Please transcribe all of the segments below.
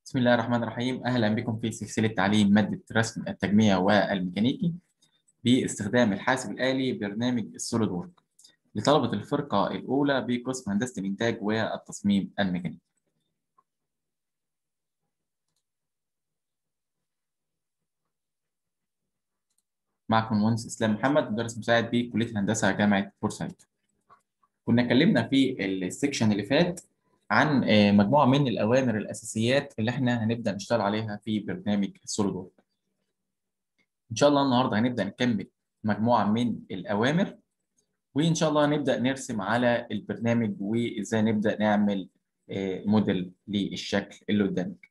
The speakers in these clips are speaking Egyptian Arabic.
بسم الله الرحمن الرحيم أهلا بكم في سلسلة تعليم مادة رسم التجميع والميكانيكي باستخدام الحاسب الآلي برنامج السوليد وورك لطلبة الفرقة الأولى بقسم هندسة الإنتاج والتصميم الميكانيكي. معكم المهندس إسلام محمد مدرس مساعد بكلية الهندسة جامعة بورسعيد. كنا اتكلمنا في السكشن اللي فات عن مجموعة من الأوامر الأساسيات اللي احنا هنبدأ نشتغل عليها في برنامج السوليد وورك. إن شاء الله النهاردة هنبدأ نكمل مجموعة من الأوامر وإن شاء الله نبدأ نرسم على البرنامج وإزاي نبدأ نعمل موديل للشكل اللي قدامك.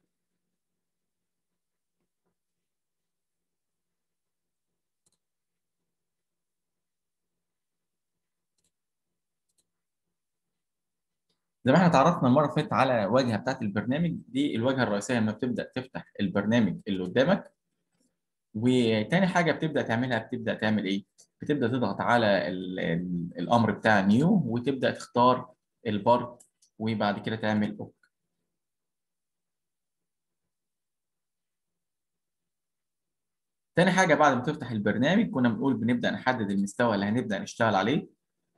زي ما احنا اتعرفنا المره اللي فاتت على الواجهه بتاعت البرنامج دي الواجهه الرئيسيه لما بتبدا تفتح البرنامج اللي قدامك وتاني حاجه بتبدا تعملها بتبدا تعمل ايه؟ بتبدا تضغط على ال ال الامر بتاع نيو وتبدا تختار البارت وبعد كده تعمل اوك تاني حاجه بعد ما تفتح البرنامج كنا بنقول بنبدا نحدد المستوى اللي هنبدا نشتغل عليه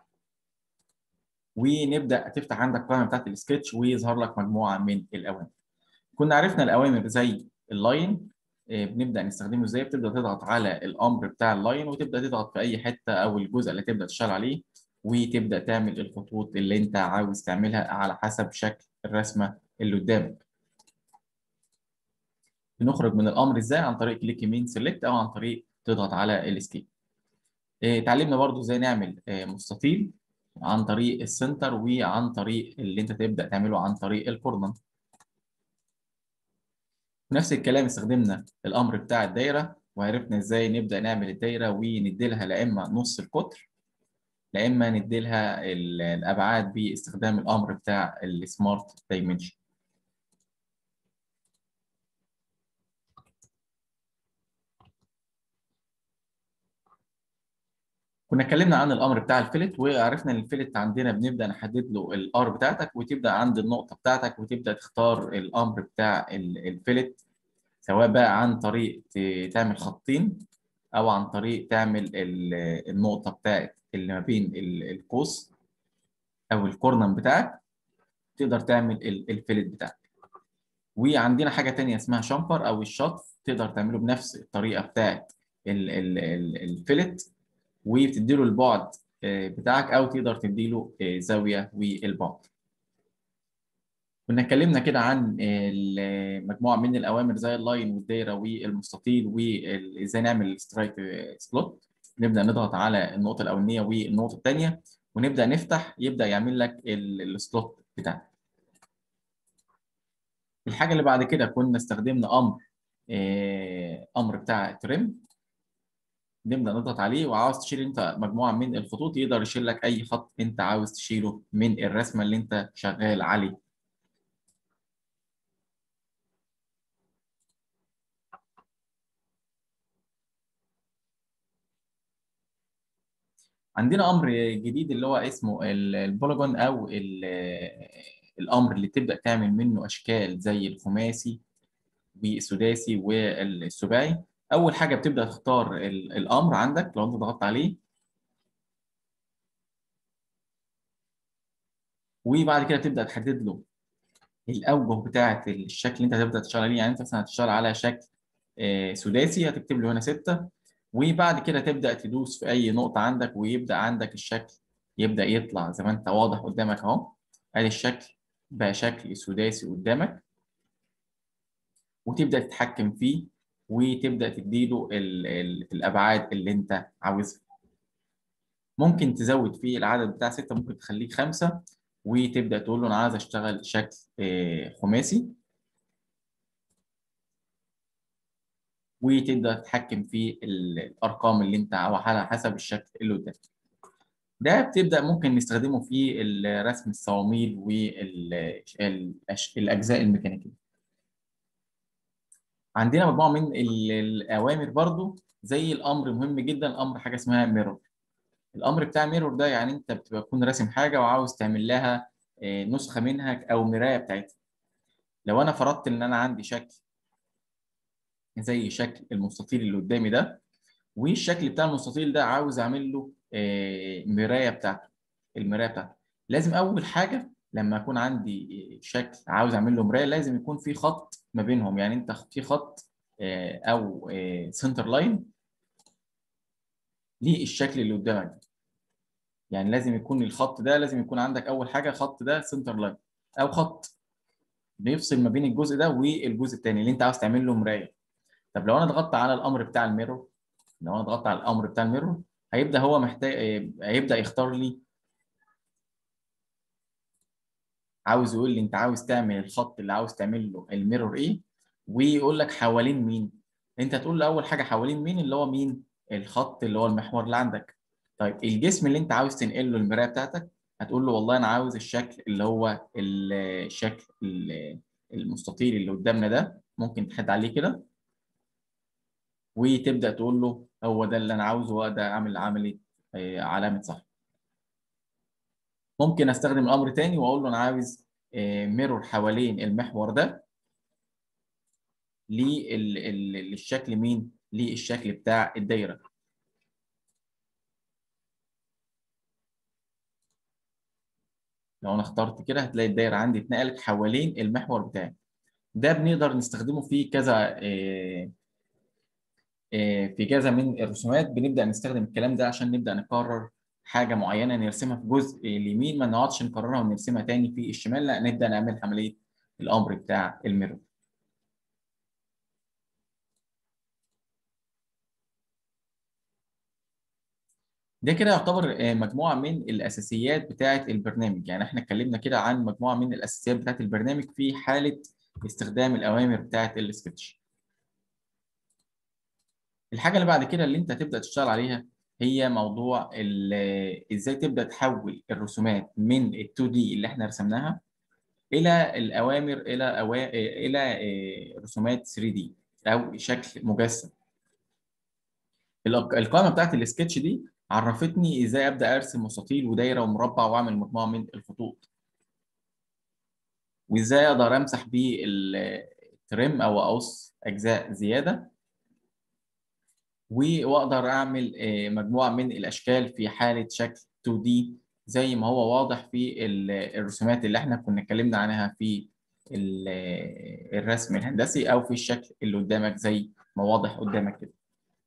ونبدا تفتح عندك القائمه بتاعت السكتش ويظهر لك مجموعه من الاوامر. كنا عرفنا الاوامر زي اللاين بنبدا نستخدمه ازاي بتبدا تضغط على الامر بتاع اللاين وتبدا تضغط في اي حته او الجزء اللي تبدا تشتغل عليه وتبدا تعمل الخطوط اللي انت عاوز تعملها على حسب شكل الرسمه اللي قدامك. بنخرج من الامر ازاي عن طريق كليك يمين سيلكت او عن طريق تضغط على الاسكيب. اتعلمنا برضو ازاي نعمل مستطيل عن طريق السنتر وعن طريق اللي انت تبدا تعمله عن طريق الكورنر نفس الكلام استخدمنا الامر بتاع الدايره وعرفنا ازاي نبدا نعمل الدايره ونديلها لا اما نص القطر لا اما نديلها الابعاد باستخدام الامر بتاع السمارت دايمنشن كنا اتكلمنا عن الامر بتاع الفلت وعرفنا ان الفلت عندنا بنبدا نحدد له الار بتاعتك وتبدا عند النقطه بتاعتك وتبدا تختار الامر بتاع الفلت سواء بقى عن طريق تعمل خطين او عن طريق تعمل النقطه بتاعت اللي ما بين القوس او الكورنر بتاعك تقدر تعمل الفلت بتاعك وعندنا حاجه تانية اسمها شامبر او الشطف تقدر تعمله بنفس الطريقه بتاعت الفلت وبتديله البعد بتاعك او تقدر تديله زاويه والبعد. كنا اتكلمنا كده عن مجموعه من الاوامر زي اللاين والدايره والمستطيل وازاي نعمل سترايك سلوت نبدا نضغط على النقطه الاولانيه والنقطه الثانيه ونبدا نفتح يبدا يعمل لك السلوت بتاعك. الحاجه اللي بعد كده كنا استخدمنا امر امر بتاع تريم نبدا نضغط عليه وعاوز تشيل انت مجموعه من الخطوط يقدر يشيل لك اي خط انت عاوز تشيله من الرسمه اللي انت شغال عليه عندنا امر جديد اللي هو اسمه البوليجون او الامر اللي تبدا تعمل منه اشكال زي الخماسي والسداسي والسباعي اول حاجه بتبدا تختار الامر عندك لو انت ضغطت عليه وبعد كده تبدا تحدد له الاوجه بتاعه الشكل اللي انت هتبدا تشتغل عليه يعني انت مثلا هتشتغل على شكل سداسي هتكتب له هنا 6 وبعد كده تبدا تدوس في اي نقطه عندك ويبدا عندك الشكل يبدا يطلع زي ما انت واضح قدامك اهو ادي الشكل بقى شكل سداسي قدامك وتبدا تتحكم فيه وتبدا تديله ال ال الابعاد اللي انت عاوزها ممكن تزود فيه العدد بتاع ستة ممكن تخليه خمسة وتبدا تقول له انا عايز اشتغل شكل خماسي وتبدا تتحكم في الارقام اللي انت او على حسب الشكل اللي قدامك ده بتبدا ممكن نستخدمه في رسم الصواميل والاجزاء الميكانيكيه عندنا مجموعه من الاوامر برضو زي الامر مهم جدا امر حاجه اسمها ميرور الامر بتاع ميرور ده يعني انت بتبقى تكون راسم حاجه وعاوز تعمل لها نسخه منها او مرايه بتاعتها لو انا فرضت ان انا عندي شكل زي شكل المستطيل اللي قدامي ده والشكل بتاع المستطيل ده عاوز اعمل له آه، مرايه بتاعته المرايه بتاعته لازم اول حاجه لما يكون عندي شكل عاوز اعمل له مرايه لازم يكون في خط ما بينهم يعني انت في خط آه، او سنتر لاين للشكل اللي قدامك ده يعني لازم يكون الخط ده لازم يكون عندك اول حاجه خط ده سنتر لاين او خط بيفصل ما بين الجزء ده والجزء الثاني اللي انت عاوز تعمل له مرايه طب لو انا ضغطت على الامر بتاع الميرور لو انا ضغطت على الامر بتاع الميرور هيبدا هو محتاج هيبدا يختار لي عاوز يقول لي انت عاوز تعمل الخط اللي عاوز تعمل له الميرور ايه ويقول لك حوالين مين انت تقول له اول حاجه حوالين مين اللي هو مين الخط اللي هو المحور اللي عندك طيب الجسم اللي انت عاوز تنقل له المرايه بتاعتك هتقول له والله انا عاوز الشكل اللي هو الشكل المستطيل اللي قدامنا ده ممكن تحد عليه كده وتبدا تقول له هو ده اللي انا عاوزه واقدر اعمل عمليه آه، علامه صح ممكن استخدم امر تاني واقول له انا عاوز ميرور حوالين المحور ده للشكل مين للشكل بتاع الدايره لو انا اخترت كده هتلاقي الدايره عندي اتنقلت حوالين المحور بتاعي ده بنقدر نستخدمه في كذا آه، آه، في كذا من الرسومات بنبدا نستخدم الكلام ده عشان نبدا نقرر حاجه معينه نرسمها في جزء اليمين ما نقعدش نكررها ونرسمها تاني في الشمال لا نبدا نعمل عمليه الامر بتاع الميرور ده كده يعتبر آه، مجموعه من الاساسيات بتاعه البرنامج يعني احنا اتكلمنا كده عن مجموعه من الاساسيات بتاعه البرنامج في حاله استخدام الاوامر بتاعه السكتش الحاجه اللي بعد كده اللي انت هتبدا تشتغل عليها هي موضوع ازاي تبدا تحول الرسومات من ال 2 دي اللي احنا رسمناها الى الاوامر الى أوا... الى آه، رسومات 3 دي او شكل مجسم القائمه بتاعت السكتش دي عرفتني ازاي ابدا ارسم مستطيل ودايره ومربع واعمل مجموعه من الخطوط وازاي اقدر امسح بيه الترم او اقص اجزاء زياده واقدر اعمل آه، مجموعه من الاشكال في حاله شكل 2 دي زي ما هو واضح في الرسومات اللي احنا كنا اتكلمنا عنها في الرسم الهندسي او في الشكل اللي قدامك زي ما واضح قدامك كده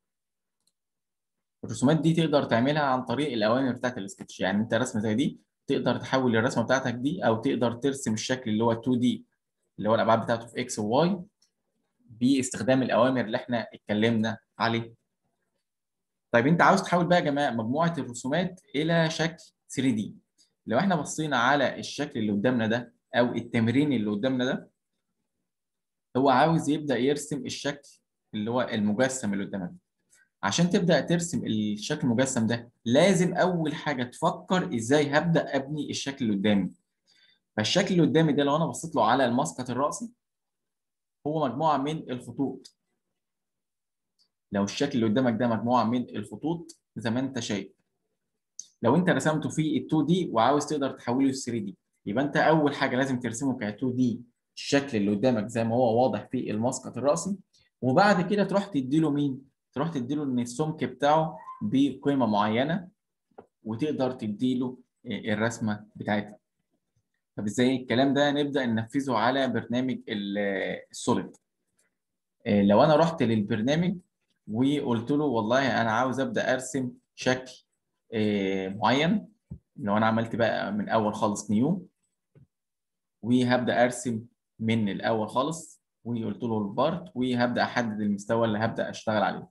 الرسومات دي تقدر تعملها عن طريق الاوامر بتاعت السكتش يعني انت رسمه زي دي تقدر تحول الرسمه بتاعتك دي او تقدر ترسم الشكل اللي هو 2 دي اللي هو الابعاد بتاعته في اكس وواي باستخدام الاوامر اللي احنا اتكلمنا عليها طيب انت عاوز تحول بقى يا جماعه مجموعه الرسومات الى شكل 3 دي لو احنا بصينا على الشكل اللي قدامنا ده او التمرين اللي قدامنا ده هو عاوز يبدا يرسم الشكل اللي هو المجسم اللي قدامك عشان تبدا ترسم الشكل المجسم ده لازم اول حاجه تفكر ازاي هبدا ابني الشكل اللي قدامي فالشكل اللي قدامي ده لو انا بصيت له على المسقط الراسي هو مجموعه من الخطوط لو الشكل اللي قدامك ده مجموعه من الخطوط زي ما انت شايف لو انت رسمته في ال 2 دي وعاوز تقدر تحوله ل 3 دي يبقى انت اول حاجه لازم ترسمه ك 2 دي الشكل اللي قدامك زي ما هو واضح في المسقط الراسي وبعد كده تروح تدي له مين؟ تروح تدي له ان السمك بتاعه بقيمه معينه وتقدر تدي له الرسمه بتاعتها. طب ازاي الكلام ده نبدا ننفذه على برنامج السوليد. آه، لو انا رحت للبرنامج وقلت له والله انا عاوز ابدا ارسم شكل آه، معين لو انا عملت بقى من اول خالص نيو وهبدا ارسم من الاول خالص وقلت له البارت وهبدا احدد المستوى اللي هبدا اشتغل عليه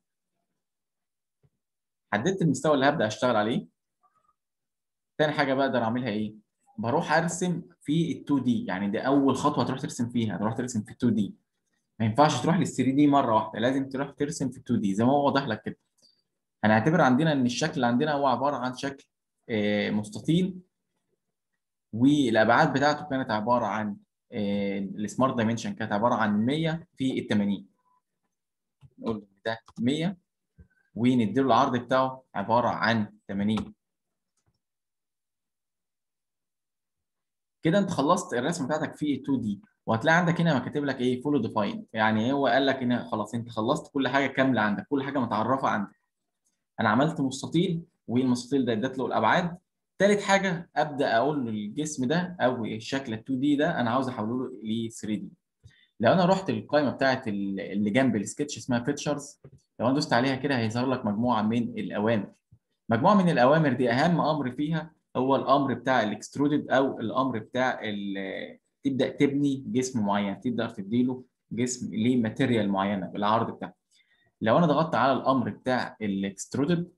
حددت المستوى اللي هبدا اشتغل عليه تاني حاجه بقدر اعملها ايه بروح ارسم في ال 2 دي يعني دي اول خطوه تروح ترسم فيها تروح ترسم في ال 2 دي ما ينفعش تروح لل 3 دي مره واحده لازم تروح ترسم في 2 دي زي ما هو واضح لك كده هنعتبر عندنا ان الشكل اللي عندنا هو عباره عن شكل آه، مستطيل والابعاد بتاعته كانت عباره عن السمارت دايمنشن كانت عباره عن 100 في ال 80 نقول ده 100 ونديله العرض بتاعه عباره عن 80 كده انت خلصت الرسمه بتاعتك في 2 دي وهتلاقي عندك هنا كاتب لك ايه فولو ديفاين يعني هو قال لك هنا خلاص انت خلصت كل حاجه كامله عندك كل حاجه متعرفه عندك انا عملت مستطيل والمستطيل ده اديت له الابعاد ثالث حاجه ابدا اقول له الجسم ده او الشكل ال 2 دي ده انا عاوز احوله ل 3 دي لو انا رحت للقائمه بتاعت اللي جنب السكتش اسمها فيتشرز لو انا دوست عليها كده هيظهر لك مجموعه من الاوامر مجموعه من الاوامر دي اهم امر فيها هو الامر بتاع الاكسترودد او الامر بتاع تبدا تبني جسم معين تقدر تديله جسم ليه ماتيريال معينه بالعرض بتاعه لو انا ضغطت على الامر بتاع الاكسترودد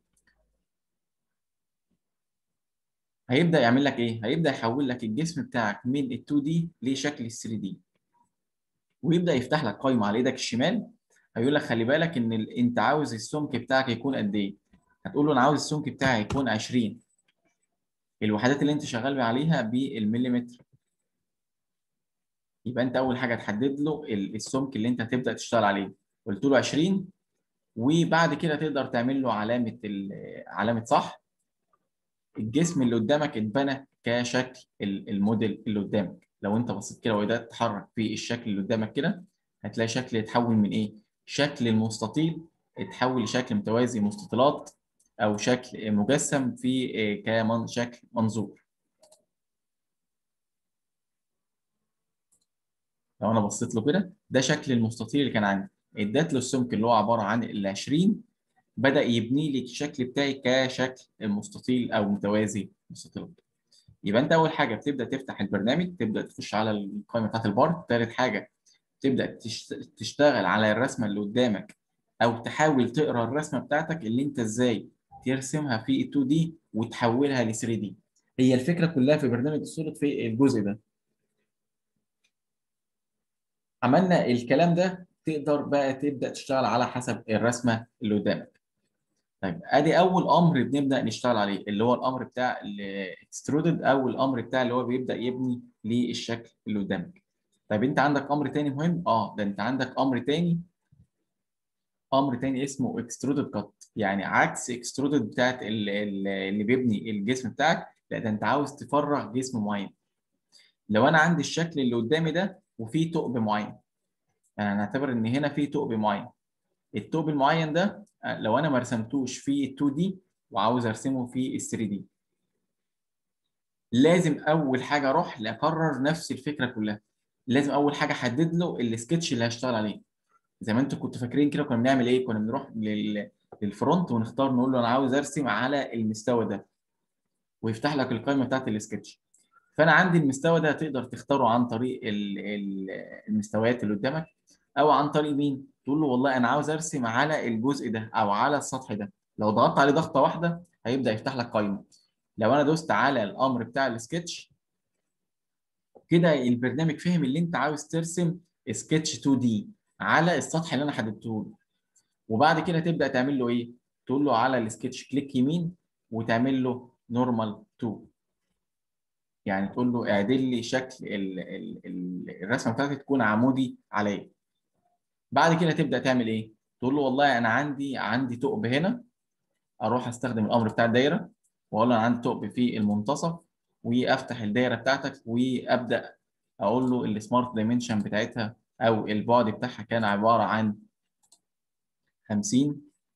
هيبدا يعمل لك ايه هيبدا يحول لك الجسم بتاعك من ال 2 دي لشكل ال 3 دي ويبدا يفتح لك قائمه على ايدك الشمال هيقول لك خلي بالك ان ال... انت عاوز السمك بتاعك يكون قد ايه هتقول له انا عاوز السمك بتاعي يكون 20 الوحدات اللي انت شغال عليها بالمليمتر يبقى انت اول حاجه تحدد له السمك اللي انت هتبدا تشتغل عليه قلت له 20 وبعد كده تقدر تعمل له علامه علامه صح الجسم اللي قدامك اتبنى كشكل الموديل اللي قدامك لو انت بصيت كده وبدات تتحرك في الشكل اللي قدامك كده هتلاقي شكل يتحول من ايه شكل المستطيل اتحول لشكل متوازي مستطيلات او شكل مجسم في كمان شكل منظور لو انا بصيت له كده ده شكل المستطيل اللي كان عندي اديت له السمك اللي هو عباره عن ال 20 بدا يبني لي الشكل بتاعي كشكل مستطيل او متوازي مستطيلات يبقى انت اول حاجه بتبدا تفتح البرنامج تبدا تخش على القائمه بتاعت البار ثالث حاجه تبدا تشتغل على الرسمه اللي قدامك او تحاول تقرا الرسمه بتاعتك اللي انت ازاي ترسمها في 2 دي وتحولها ل 3 دي هي الفكره كلها في برنامج السوليد في الجزء ده عملنا الكلام ده تقدر بقى تبدا تشتغل على حسب الرسمه اللي قدامك طيب ادي اول امر بنبدا نشتغل عليه اللي هو الامر بتاع الاكسترودد او الامر بتاع اللي هو بيبدا يبني للشكل اللي قدامك طيب انت عندك امر تاني مهم اه ده انت عندك امر تاني امر تاني اسمه اكسترودد كات يعني عكس اكسترودد بتاعت اللي بيبني الجسم بتاعك لا ده انت عاوز تفرغ جسم معين لو انا عندي الشكل اللي قدامي ده وفيه ثقب معين يعني نعتبر ان هنا في ثقب معين الثقب المعين ده لو انا ما رسمتوش في ال 2 دي وعاوز ارسمه في ال 3 دي لازم اول حاجه اروح اكرر نفس الفكره كلها لازم اول حاجه احدد له السكتش اللي هشتغل عليه زي ما انتوا كنتوا فاكرين كده كنا بنعمل ايه كنا بنروح لل... للفرونت ونختار نقول له انا عاوز ارسم على المستوى ده ويفتح لك القائمه بتاعت السكتش فانا عندي المستوى ده تقدر تختاره عن طريق المستويات اللي قدامك او عن طريق مين تقول له والله انا عاوز ارسم على الجزء ده او على السطح ده لو ضغطت عليه ضغطه واحده هيبدا يفتح لك قائمه لو انا دوست على الامر بتاع السكتش كده البرنامج فهم اللي انت عاوز ترسم سكتش 2 دي على السطح اللي انا حددته له وبعد كده تبدا تعمل له ايه تقول له على السكتش كليك يمين وتعمل له نورمال 2 يعني تقول له اعدل لي شكل ال ال ال الرسمه بتاعتي تكون عمودي عليا بعد كده تبدا تعمل ايه تقول له والله انا عندي عندي ثقب هنا اروح استخدم الامر بتاع الدايره واقول له انا عندي ثقب في المنتصف وافتح الدايره بتاعتك وابدا اقول له السمارت دايمنشن بتاعتها او البعد بتاعها كان عباره عن 50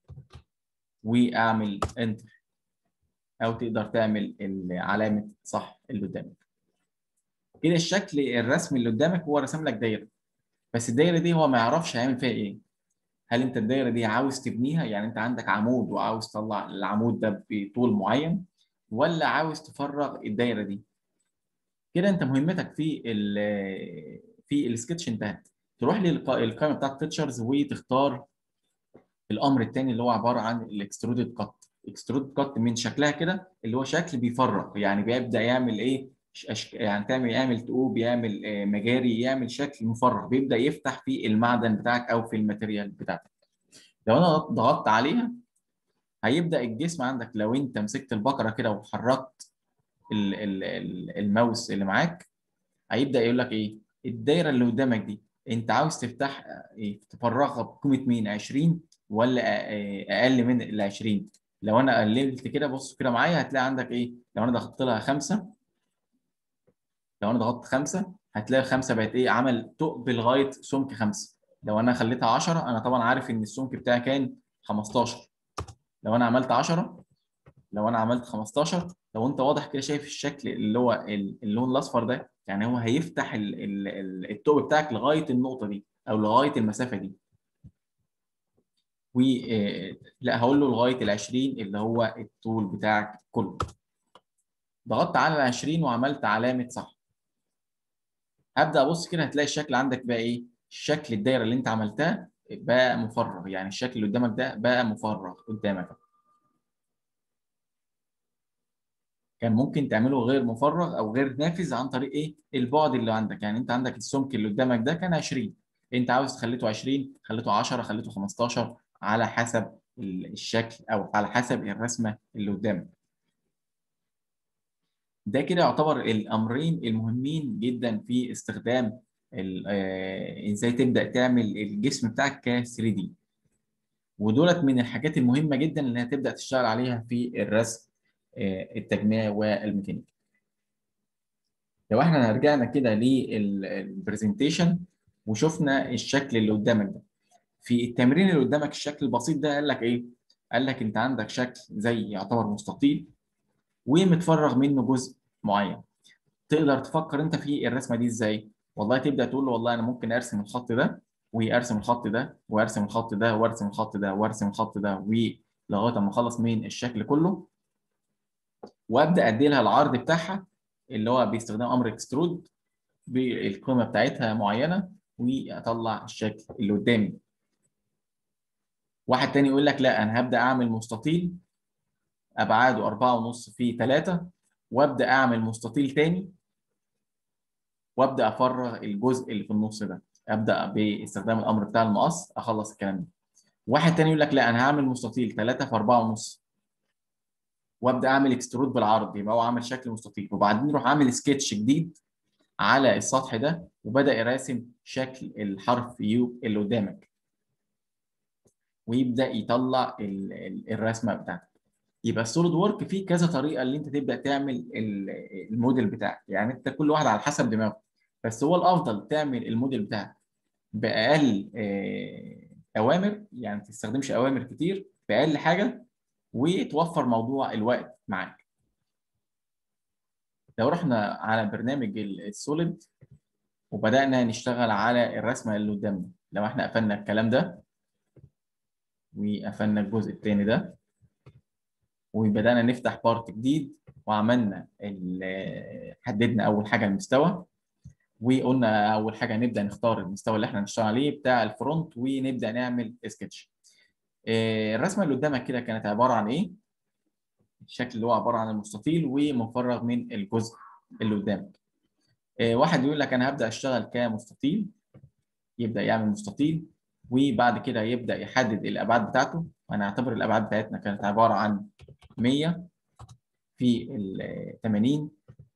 واعمل انتر او تقدر تعمل علامه صح اللي قدامك كده الشكل الرسمي اللي قدامك هو رسم لك دايره بس الدايره دي هو ما يعرفش هيعمل فيها ايه هل انت الدايره دي عاوز تبنيها يعني انت عندك عمود وعاوز تطلع العمود ده بطول معين ولا عاوز تفرغ الدايره دي كده انت مهمتك في ال في السكتش انتهت تروح للقائمه بتاعت فيتشرز وتختار الامر الثاني اللي هو عباره عن الاكسترودد كات اكسترود كات من شكلها كده اللي هو شكل بيفرغ يعني بيبدا يعمل ايه أشك... يعني تعمل يعمل تقوب يعمل مجاري يعمل شكل مفرغ بيبدا يفتح في المعدن بتاعك او في الماتيريال بتاعتك لو انا ضغطت عليها هيبدا الجسم عندك لو انت مسكت البقره كده وحركت ال... ال... ال... الماوس اللي معاك هيبدا يقول لك ايه الدايره اللي قدامك دي انت عاوز تفتح إيه؟ تفرغها بقيمه مين 20 ولا اقل من ال 20 لو انا قللت كده بص كده معايا هتلاقي عندك ايه لو انا ضغطت لها خمسة لو انا ضغطت خمسه هتلاقي خمسه بقت ايه عمل ثقب لغايه سمك خمسه لو انا خليتها 10 انا طبعا عارف ان السمك بتاعي كان 15 لو انا عملت 10 لو انا عملت 15 لو انت واضح كده شايف الشكل اللي هو اللون الاصفر ده يعني هو هيفتح الثقب بتاعك لغايه النقطه دي او لغايه المسافه دي و لا هقول له لغايه ال 20 اللي هو الطول بتاعك كله ضغطت على ال 20 وعملت علامه صح هبدا ابص كده هتلاقي الشكل عندك بقى ايه شكل الدايره اللي انت عملتها بقى مفرغ يعني الشكل اللي قدامك ده بقى مفرغ قدامك كان ممكن تعمله غير مفرغ او غير نافذ عن طريق ايه البعد اللي عندك يعني انت عندك السمك اللي قدامك ده كان 20 انت عاوز تخليته 20 خليته 10 خليته 15 على حسب الشكل او على حسب الرسمه اللي قدامك ده كده يعتبر الامرين المهمين جدا في استخدام ازاي تبدا تعمل الجسم بتاعك ك 3 دي ودولت من الحاجات المهمه جدا اللي هتبدا تشتغل عليها في الرسم التجميع والميكانيكا لو احنا رجعنا كده للبرزنتيشن وشفنا الشكل اللي قدامك ده في التمرين اللي قدامك الشكل البسيط ده قال لك ايه قال لك انت عندك شكل زي يعتبر مستطيل ومتفرغ منه جزء معين تقدر تفكر انت في الرسمه دي ازاي والله تبدا تقول له والله انا ممكن ارسم الخط ده وارسم الخط ده وارسم الخط ده وارسم الخط ده وارسم الخط ده ولغايه ما اخلص من الشكل كله وابدا ادي لها العرض بتاعها اللي هو باستخدام امر اكسترود بالقيمه بتاعتها معينه واطلع الشكل اللي قدامي واحد تاني يقول لك لا انا هبدا اعمل مستطيل ابعاده 4.5 في 3 وابدا اعمل مستطيل تاني وابدا افرغ الجزء اللي في النص ده ابدا باستخدام الامر بتاع المقص اخلص الكلام ده واحد تاني يقول لك لا انا هعمل مستطيل 3 في 4.5 وابدا اعمل اكسترود بالعرض يبقى هو عامل شكل مستطيل وبعدين يروح عامل سكتش جديد على السطح ده وبدا يراسم شكل الحرف يو اللي قدامك ويبدا يطلع الرسمه بتاعتك يبقى السوليد وورك فيه كذا طريقه اللي انت تبدا تعمل الموديل بتاعك يعني انت كل واحد على حسب دماغه بس هو الافضل تعمل الموديل بتاعك باقل اوامر يعني ما تستخدمش اوامر كتير باقل حاجه وتوفر موضوع الوقت معاك لو رحنا على برنامج السوليد وبدانا نشتغل على الرسمه اللي قدامنا لو احنا قفلنا الكلام ده وقفلنا الجزء الثاني ده وبدانا نفتح بارت جديد وعملنا حددنا اول حاجه المستوى وقلنا اول حاجه نبدا نختار المستوى اللي احنا هنشتغل عليه بتاع الفرونت ونبدا نعمل سكتش الرسمه اللي قدامك كده كانت عباره عن ايه الشكل اللي هو عباره عن المستطيل ومفرغ من الجزء اللي قدامك واحد يقول لك انا هبدا اشتغل كمستطيل يبدا يعمل مستطيل وبعد كده يبدا يحدد الابعاد بتاعته هنعتبر الابعاد بتاعتنا كانت عباره عن 100 في ال 80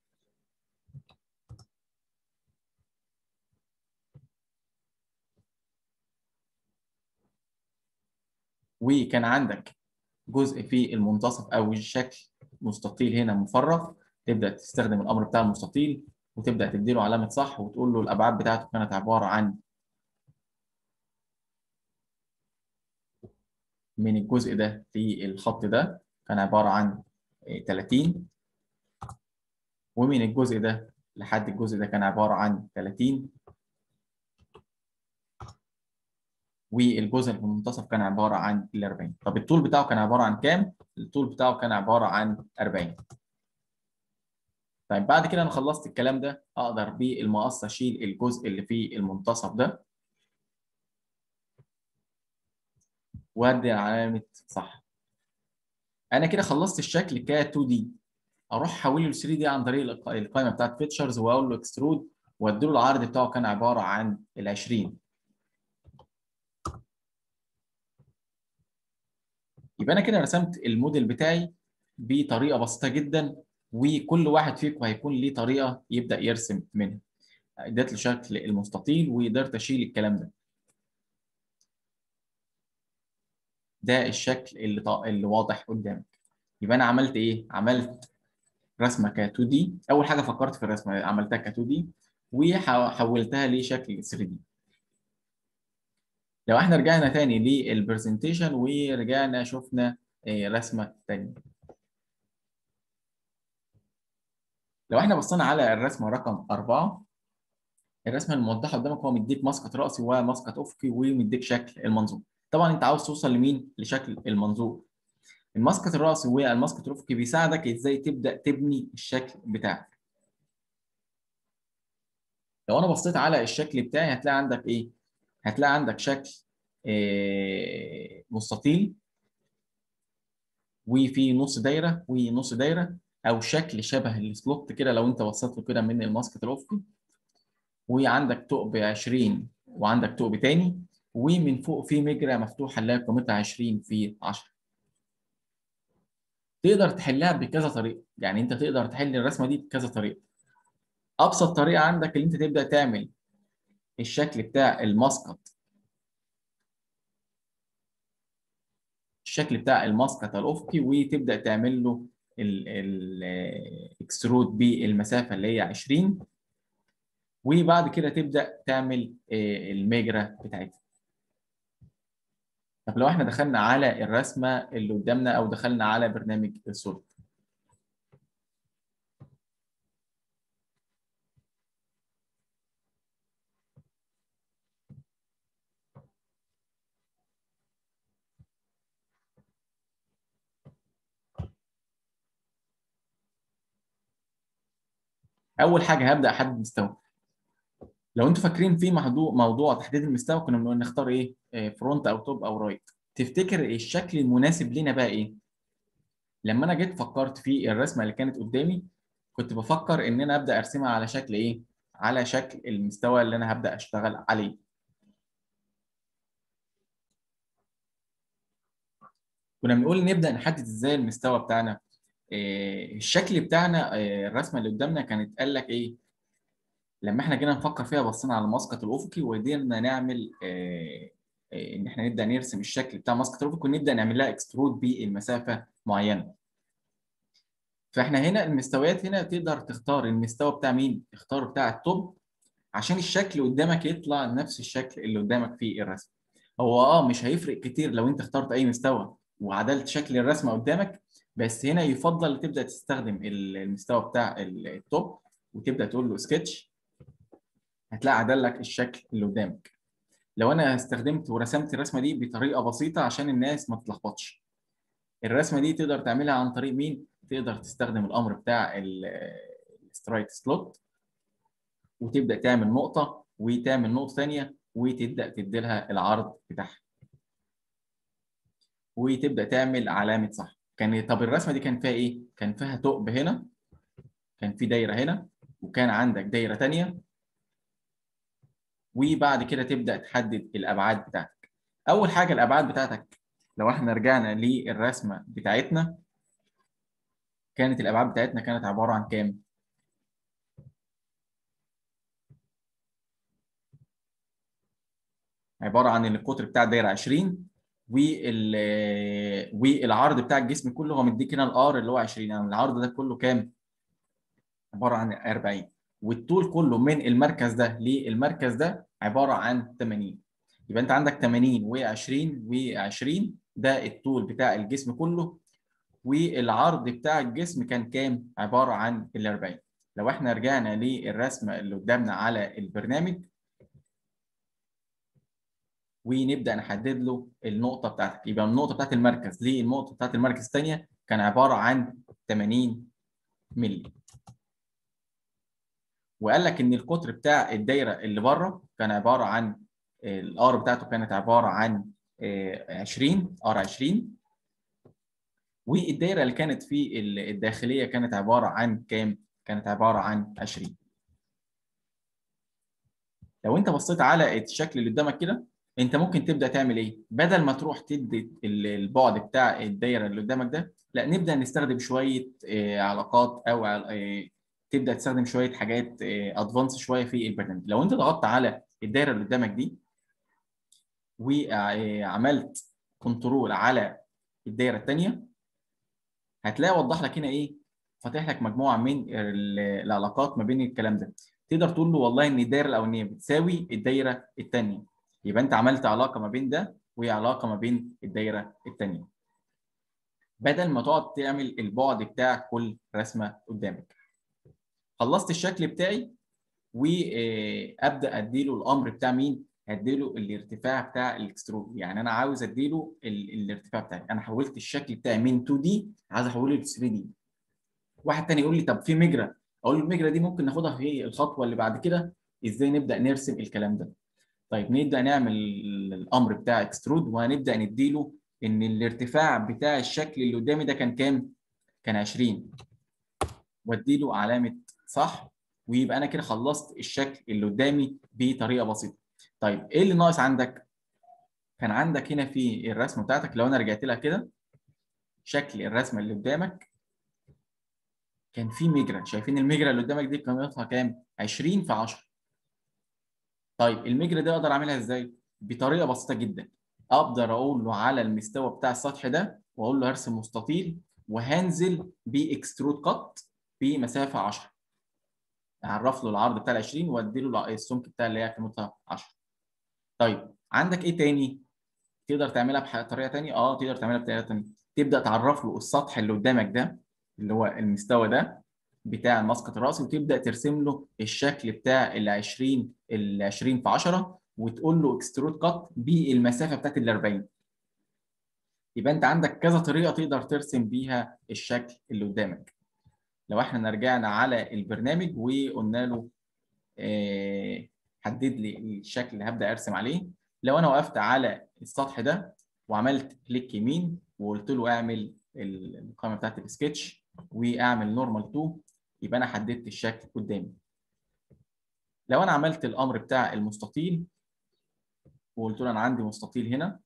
وكان عندك جزء في المنتصف او الشكل مستطيل هنا مفرغ تبدا تستخدم الامر بتاع المستطيل وتبدا تديله علامه صح وتقول له الابعاد بتاعته كانت عباره عن من الجزء ده للخط ده كان عباره عن 30 ومن الجزء ده لحد الجزء ده كان عباره عن 30 والجزء اللي في المنتصف كان عباره عن ال 40 طب الطول بتاعه كان عباره عن كام؟ الطول بتاعه كان عباره عن 40 طيب بعد كده انا خلصت الكلام ده اقدر بالمقص اشيل الجزء اللي في المنتصف ده وادي علامه صح انا كده خلصت الشكل ك 2 دي اروح احوله ل 3 دي عن طريق القائمه بتاعت فيتشرز واقول له اكسترود واديله العرض بتاعه كان عباره عن ال 20 يبقى انا كده رسمت الموديل بتاعي بطريقه بسيطه جدا وكل واحد فيكم هيكون ليه طريقه يبدا يرسم منها اديت له شكل المستطيل وقدرت اشيل الكلام ده ده الشكل اللي ط... اللي واضح قدامك يبقى انا عملت ايه عملت رسمه ك 2 دي اول حاجه فكرت في الرسمه عملتها ك 2 دي وحولتها لشكل 3 دي لو احنا رجعنا تاني للبرزنتيشن ورجعنا شفنا رسمه تانيه لو احنا بصينا على الرسمه رقم أربعة الرسمه الموضحه قدامك هو مديك مسقط راسي ومسقط افقي ومديك شكل المنظور طبعا انت عاوز توصل لمين لشكل المنظور المسقط الراسي والمسقط الافقي بيساعدك ازاي تبدا تبني الشكل بتاعك لو انا بصيت على الشكل بتاعي هتلاقي عندك ايه هتلاقي عندك شكل إيه مستطيل وفي نص دايره ونص دايره او شكل شبه السلوت كده لو انت بصيت له كده من المسقط الافقي وعندك ثقب 20 وعندك ثقب تاني ومن فوق في مجرى مفتوحه اللي هي قيمتها 20 في 10 تقدر تحلها بكذا طريقه يعني انت تقدر تحل الرسمه دي بكذا طريقه ابسط طريقه عندك اللي انت تبدا تعمل الشكل بتاع المسقط الشكل بتاع المسقط الافقي وتبدا تعمل له الاكسترود بالمسافه اللي هي 20 وبعد كده تبدا تعمل المجرى بتاعتها طب لو احنا دخلنا على الرسمه اللي قدامنا او دخلنا على برنامج السولد اول حاجه هبدا احدد مستوى لو انتوا فاكرين في موضوع موضوع تحديد المستوى كنا بنقول نختار ايه فرونت او توب او رايت تفتكر الشكل المناسب لينا بقى ايه لما انا جيت فكرت في الرسمه اللي كانت قدامي كنت بفكر ان انا ابدا ارسمها على شكل ايه على شكل المستوى اللي انا هبدا اشتغل عليه كنا بنقول نبدا نحدد ازاي المستوى بتاعنا إيه الشكل بتاعنا إيه الرسمه اللي قدامنا كانت قال لك ايه لما احنا جينا نفكر فيها بصينا على المسقط الافقي وقدرنا نعمل إيه ان احنا نبدا نرسم الشكل بتاع مسقط الافقي ونبدا نعمل لها اكسترود بالمسافه معينه فاحنا هنا المستويات هنا تقدر تختار المستوى بتاع مين تختار بتاع التوب عشان الشكل قدامك يطلع نفس الشكل اللي قدامك في الرسم هو اه مش هيفرق كتير لو انت اخترت اي مستوى وعدلت شكل الرسمه قدامك بس هنا يفضل تبدا تستخدم المستوى بتاع التوب وتبدا تقول له سكتش هتلاقي عدل لك الشكل اللي قدامك لو انا استخدمت ورسمت الرسمه دي بطريقه بسيطه عشان الناس ما تتلخبطش الرسمه دي تقدر تعملها عن طريق مين تقدر تستخدم الامر بتاع السترايت سلوت وتبدا تعمل نقطه وتعمل نقطه ثانيه وتبدا تدي لها العرض بتاعها وتبدا تعمل علامه صح كان طب الرسمه دي كان فيها ايه كان فيها ثقب هنا كان في دايره هنا وكان عندك دايره ثانيه وبعد كده تبدا تحدد الابعاد بتاعتك اول حاجه الابعاد بتاعتك لو احنا رجعنا للرسمه بتاعتنا كانت الابعاد بتاعتنا كانت عباره عن كام عباره عن القطر بتاع الدايره 20 وال والعرض بتاع الجسم كله هو مديك هنا الار اللي هو 20 يعني العرض ده كله كام عباره عن 40 والطول كله من المركز ده للمركز ده عباره عن 80 يبقى انت عندك 80 و20 و20 ده الطول بتاع الجسم كله والعرض بتاع الجسم كان كام عباره عن ال 40 لو احنا رجعنا للرسمه اللي قدامنا على البرنامج ونبدا نحدد له النقطه بتاعتك يبقى النقطه بتاعت المركز للنقطه بتاعت المركز الثانيه كان عباره عن 80 مللي وقال لك ان القطر بتاع الدايره اللي بره كان عباره عن الار بتاعته كانت عباره عن 20 ار 20 والدايره اللي كانت في الداخليه كانت عباره عن كام؟ كانت عباره عن 20 لو انت بصيت على الشكل اللي قدامك كده انت ممكن تبدا تعمل ايه؟ بدل ما تروح تدي البعد بتاع الدايره اللي قدامك ده لا نبدا نستخدم شويه علاقات او تبدا تستخدم شويه حاجات ادفانس شويه في البرنامج لو انت ضغطت على الدايره اللي قدامك دي وعملت كنترول على الدايره الثانيه هتلاقي وضح لك هنا ايه فاتح لك مجموعه من العلاقات ما بين الكلام ده تقدر تقول له والله ان الدايره الاولانيه بتساوي الدايره الثانيه يبقى انت عملت علاقه ما بين ده وعلاقه ما بين الدايره الثانيه بدل ما تقعد تعمل البعد بتاع كل رسمه قدامك خلصت الشكل بتاعي وابدا اديله الامر بتاع مين هديله الارتفاع بتاع الاكسترود يعني انا عاوز اديله الارتفاع بتاعي انا حولت الشكل بتاعي من 2 دي عايز احوله ل 3 دي واحد تاني يقول لي طب في مجرى اقول له المجرى دي ممكن ناخدها في الخطوه اللي بعد كده ازاي نبدا نرسم الكلام ده طيب نبدا نعمل الامر بتاع اكسترود وهنبدا نديله ان الارتفاع بتاع الشكل اللي قدامي ده كان كام كان 20 واديله علامه صح ويبقى انا كده خلصت الشكل اللي قدامي بطريقه بسيطه طيب ايه اللي ناقص عندك كان عندك هنا في الرسمه بتاعتك لو انا رجعت لها كده شكل الرسمه اللي قدامك كان في مجرى شايفين المجرى اللي قدامك دي قيمتها كام 20 في 10 طيب المجرى دي اقدر اعملها ازاي بطريقه بسيطه جدا اقدر اقول له على المستوى بتاع السطح ده واقول له ارسم مستطيل وهنزل باكسترود كات بمسافه 10 اعرف له العرض بتاع ال 20 وادي له السمك بتاع اللي هي قيمتها 10 طيب عندك ايه تاني تقدر تعملها بطريقه ثانيه اه تقدر تعملها بطريقه ثانيه تبدا تعرف له السطح اللي قدامك ده اللي هو المستوى ده بتاع المسقط الراسي وتبدا ترسم له الشكل بتاع ال 20 ال 20 في 10 وتقول له اكسترود كات بالمسافه بتاعت ال 40 يبقى انت عندك كذا طريقه تقدر ترسم بيها الشكل اللي قدامك لو احنا رجعنا على البرنامج وقلنا له اه حدد لي الشكل اللي هبدا ارسم عليه لو انا وقفت على السطح ده وعملت كليك يمين وقلت له اعمل القائمه بتاعت السكتش واعمل نورمال 2 يبقى انا حددت الشكل قدامي لو انا عملت الامر بتاع المستطيل وقلت له انا عندي مستطيل هنا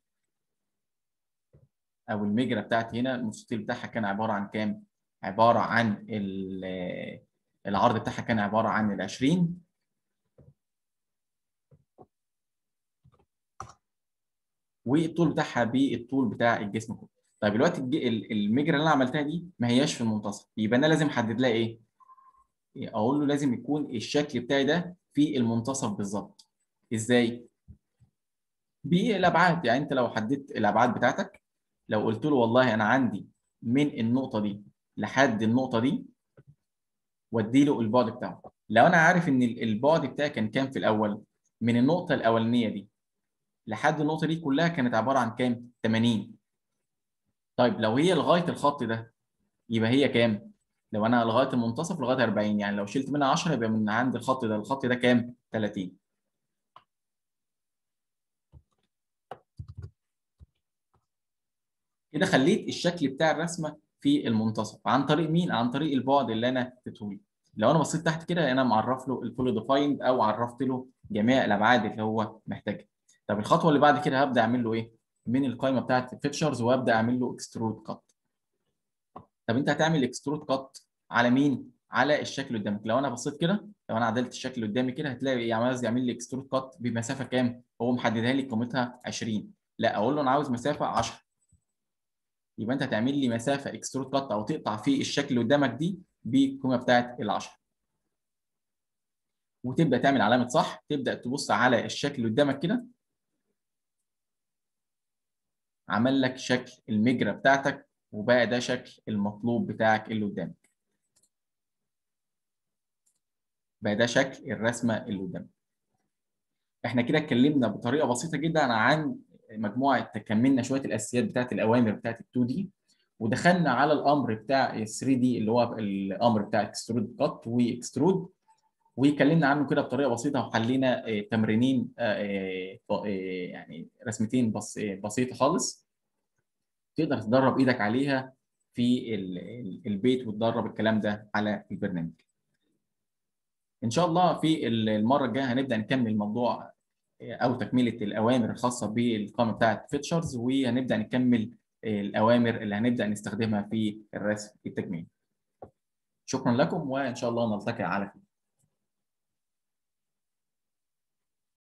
او المجرى بتاعتي هنا المستطيل بتاعها كان عباره عن كام عباره عن العرض بتاعها كان عباره عن ال 20 والطول بتاعها بالطول بتاع الجسم كله طيب دلوقتي المجرى اللي انا عملتها دي ما هياش في المنتصف يبقى انا لازم احدد لها ايه اقول له لازم يكون الشكل بتاعي ده في المنتصف بالظبط ازاي بالابعاد يعني انت لو حددت الابعاد بتاعتك لو قلت له والله انا عندي من النقطه دي لحد النقطه دي وادي له البعد بتاعه لو انا عارف ان البعد بتاعي كان كام في الاول من النقطه الاولانيه دي لحد النقطه دي كلها كانت عباره عن كام 80 طيب لو هي لغايه الخط ده يبقى هي كام لو انا لغايه المنتصف لغايه 40 يعني لو شلت منها 10 يبقى من عند الخط ده الخط ده كام 30 كده خليت الشكل بتاع الرسمه في المنتصف عن طريق مين عن طريق البعد اللي انا اديته له لو انا بصيت تحت كده انا معرف له الفول ديفايند او عرفت له جميع الابعاد اللي هو محتاجها طب الخطوه اللي بعد كده هبدا اعمل له ايه من القائمه بتاعت الفيتشرز وابدا اعمل له اكسترود كات طب انت هتعمل اكسترود كات على مين على الشكل اللي قدامك لو انا بصيت كده لو انا عدلت الشكل اللي قدامي كده هتلاقي عاوز يعمل لي اكسترود كات بمسافه كام هو محددها لي قيمتها 20 لا اقول له انا عاوز مسافه 10 يبقى انت هتعمل لي مسافه اكسترود كات او تقطع في الشكل اللي قدامك دي بالقيمه بتاعت ال 10 وتبدا تعمل علامه صح تبدا تبص على الشكل اللي قدامك كده عمل لك شكل المجرى بتاعتك وبقى ده شكل المطلوب بتاعك اللي قدامك بقى ده شكل الرسمه اللي قدامك احنا كده اتكلمنا بطريقه بسيطه جدا عن مجموعه كملنا شويه الاساسيات بتاعت الاوامر بتاعت ال 2 دي ودخلنا على الامر بتاع ال 3 دي اللي هو الامر بتاع اكسترود كات واكسترود واتكلمنا عنه كده بطريقه بسيطه وحلينا تمرينين يعني رسمتين بس بسيطه خالص تقدر تدرب ايدك عليها في البيت وتدرب الكلام ده على البرنامج. ان شاء الله في المره الجايه هنبدا نكمل موضوع او تكمله الاوامر الخاصه بالقائمه بتاعه فيتشرز وهنبدا نكمل الاوامر اللي هنبدا نستخدمها في الرسم التجميلي. شكرا لكم وان شاء الله نلتقي على خير.